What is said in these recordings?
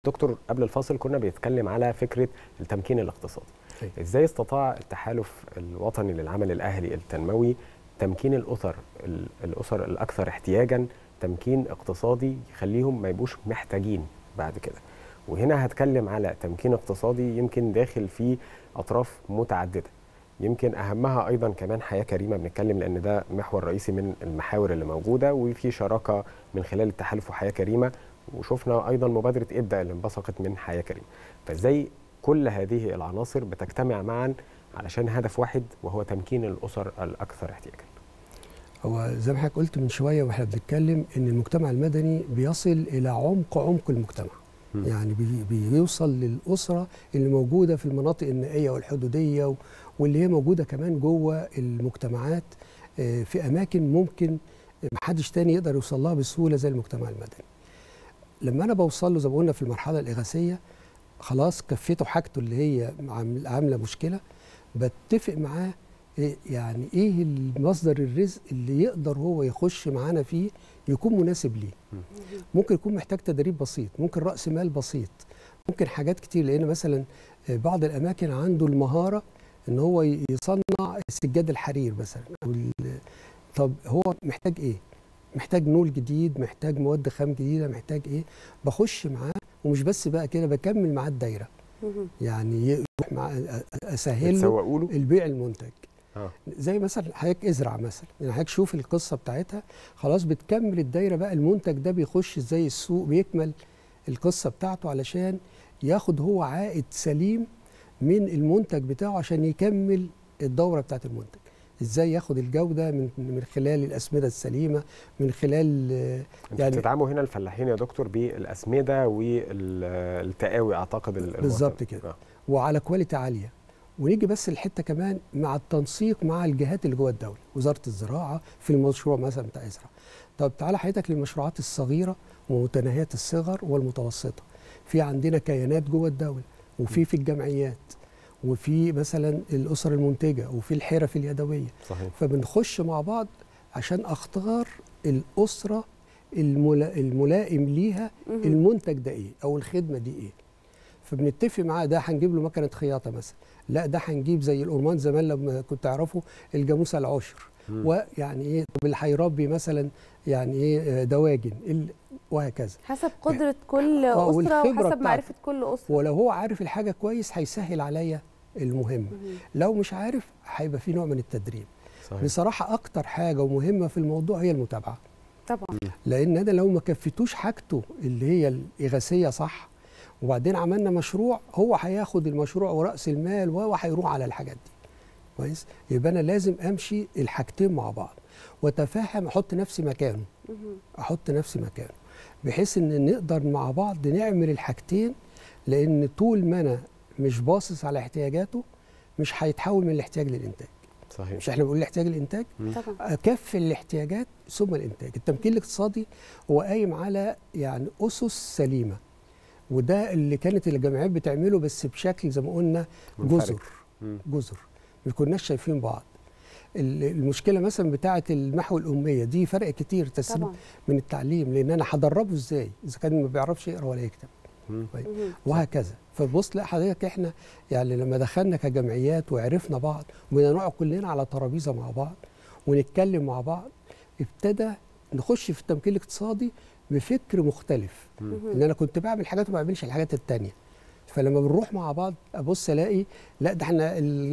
دكتور قبل الفاصل كنا بنتكلم على فكره التمكين الاقتصادي أيوة. ازاي استطاع التحالف الوطني للعمل الاهلي التنموي تمكين الاسر ال- الاسر الاكثر احتياجا تمكين اقتصادي يخليهم ما يبقوش محتاجين بعد كده وهنا هتكلم على تمكين اقتصادي يمكن داخل فيه اطراف متعدده يمكن اهمها ايضا كمان حياه كريمه بنتكلم لان ده محور رئيسي من المحاور اللي موجوده وفي شراكه من خلال التحالف وحياه كريمه وشفنا ايضا مبادره ابدا اللي انبثقت من حياه كريمه فازاي كل هذه العناصر بتجتمع معا علشان هدف واحد وهو تمكين الاسر الاكثر احتياجا هو زي ما حضرتك قلت من شويه واحنا بنتكلم ان المجتمع المدني بيصل الى عمق عمق المجتمع مم. يعني بي بيوصل للاسره اللي موجوده في المناطق النائيه والحدوديه و- واللي هي موجوده كمان جوه المجتمعات آه، في اماكن ممكن محدش تاني يقدر يوصل لها بسهوله زي المجتمع المدني لما انا بوصل له زي ما قلنا في المرحله الاغاثيه خلاص كفيته حاجته اللي هي عامل- عامله مشكله بتفق معاه إيه يعني ايه المصدر الرزق اللي يقدر هو يخش معانا فيه يكون مناسب ليه ممكن يكون محتاج تدريب بسيط ممكن راس مال بسيط ممكن حاجات كتير لان مثلا بعض الاماكن عنده المهاره ان هو يصنع سجاد الحرير مثلا أو ال- طب هو محتاج ايه محتاج نول جديد محتاج مواد خام جديده محتاج ايه بخش معاه ومش بس بقى كده بكمل معاه الدايره مهم. يعني يروح مع اسهل له تسوقوا له البيع المنتج اه زي مثلا حضرتك ازرع مثلا يعني حضرتك شوف القصه بتاعتها خلاص بتكمل الدايره بقى المنتج ده بيخش ازاي السوق بيكمل القصه بتاعته علشان ياخد هو عائد سليم من المنتج بتاعه عشان يكمل الدوره بتاعت المنتج ازاي ياخد الجوده من من خلال الاسمده السليمه من خلال آه، انتوا يعني- بتدعموا هنا الفلاحين يا دكتور بالاسمده والتقاوي اعتقد ال- الوطن. بالظبط كده. آه. وعلى كواليتي عاليه ونيجي بس الحته كمان مع التنسيق مع الجهات اللي جوه الدوله وزاره الزراعه في المشروع مثلا بتاع ازرع طب تعالى حضرتك للمشروعات الصغيره ومتناهيه الصغر والمتوسطه في عندنا كيانات جوه الدوله وفي في الجمعيات وفي مثلا الاسر المنتجه وفي الحرف اليدويه صحيح فبنخش مع بعض عشان اختار الاسره الملا- الملائم ليها مهم. المنتج ده ايه او الخدمه دي ايه فبنتفق معاه ده هنجيب له مكنه خياطه مثلا لا ده هنجيب زي الأورمان زمان لما كنت تعرفوا الجاموسه العشر مم. ويعني ايه طب اللي هيربي مثلا يعني ايه آه، دواجن ال- وهكذا حسب قدرة كل آه، أسرة والخبرة وحسب بتاعته. معرفة كل أسرة ولو هو عارف الحاجه كويس هيسهل عليا المهمه مهم. لو مش عارف هيبقى في نوع من التدريب صحيح بصراحه اكتر حاجه ومهمه في الموضوع هي المتابعه طبعا لان انا لو ما كفتوش حاجته اللي هي الاغاثيه صح وبعدين عملنا مشروع هو هياخد المشروع وراس المال وهو هيروح على الحاجات دي كويس يبقى انا لازم امشي الحاجتين مع بعض واتفهم احط نفسي مكانه مهم. احط نفسي مكانه بحيث ان نقدر مع بعض نعمل الحاجتين لان طول ما انا مش باصص على احتياجاته مش هيتحول من الاحتياج للانتاج صحيح مش احنا بنقول الاحتياج للانتاج طبعا اكفي الاحتياجات ثم الانتاج التمكين الاقتصادي هو قايم على يعني اسس سليمه وده اللي كانت الجامعات بتعمله بس بشكل زي ما قلنا منفرد. جزر مم. جزر ما كناش شايفين بعض ال- المشكله مثلا بتاعه المحو الاميه دي فرق كتير تسليم طبعا من التعليم لان انا هدربه ازاي اذا كان ما بيعرفش يقرا ولا يكتب مم. مهم. وهكذا فبص لا حضرتك احنا يعني لما دخلنا كجمعيات وعرفنا بعض وبدنا نقعد كلنا على ترابيزه مع بعض ونتكلم مع بعض ابتدى نخش في التمكين الاقتصادي بفكر مختلف مم. ان انا كنت بعمل حاجات وما بعملش الحاجات التانية فلما بنروح مع بعض ابص الاقي لا ده احنا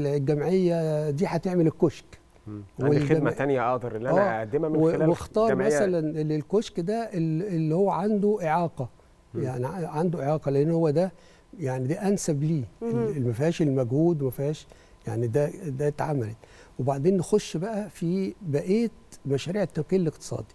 الجمعيه دي هتعمل الكشك مم. عندي والجم- خدمه تانية اقدر ان انا آه، اقدمها من و- خلال واختار جمعية. مثلا ال- الكشك ده ال- اللي هو عنده اعاقه مم. يعني ع- عنده اعاقه لان هو ده يعني ده انسب ليه مهم. اللي ما فيهاش المجهود وما فيهاش يعني ده ده اتعملت وبعدين نخش بقى في بقيه مشاريع التمكين الاقتصادي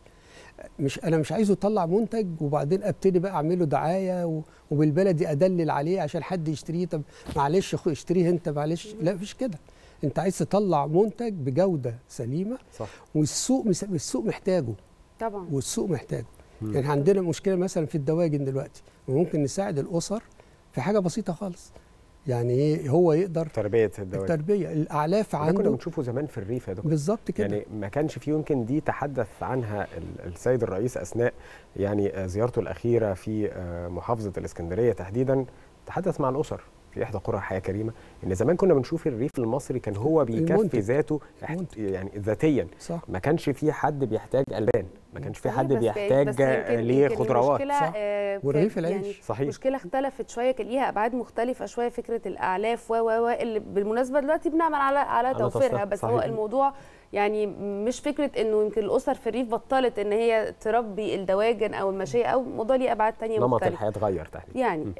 مش انا مش عايزه يطلع منتج وبعدين ابتدي بقى اعمل له دعايه و- وبالبلدي ادلل عليه عشان حد يشتريه طب معلش خو- اشتريه انت معلش لا مفيش كده انت عايز تطلع منتج بجوده سليمه صح والسوق مس- السوق محتاجه طبعا والسوق محتاجه مم. يعني عندنا مشكله مثلا في الدواجن دلوقتي وممكن نساعد الاسر في حاجه بسيطه خالص يعني ايه هو يقدر تربيه الدواجن التربيه الاعلاف ده كنا عنده بنشوفه زمان في الريف يا دكتور بالظبط كده يعني ما كانش فيه يمكن دي تحدث عنها ال- السيد الرئيس اثناء يعني آه، زيارته الاخيره في آه، محافظه الاسكندريه تحديدا تحدث مع الاسر في احدى قرى حياه كريمه ان زمان كنا بنشوف الريف المصري كان هو بيكفي المنتج. ذاته احت- المنتج. يعني ذاتيا صح ما كانش في حد بيحتاج البان ما كانش في صحيح، حد بس- بيحتاج بس آه، يمكن- ليه يمكن خضروات المشكلة صح. آه، كانت والرغيف العيش. يعني صحيح مشكله اختلفت شويه كان ليها ابعاد مختلفه شويه فكره الاعلاف و و و اللي بالمناسبه دلوقتي بنعمل على على على توفيرها تصنيع، بس هو صحيح. الموضوع يعني مش فكره انه يمكن الاسر في الريف بطلت ان هي تربي الدواجن او الماشيه او موضوع ليه ابعاد تانية نمط مختلفه الحياه اتغير تحديدا يعني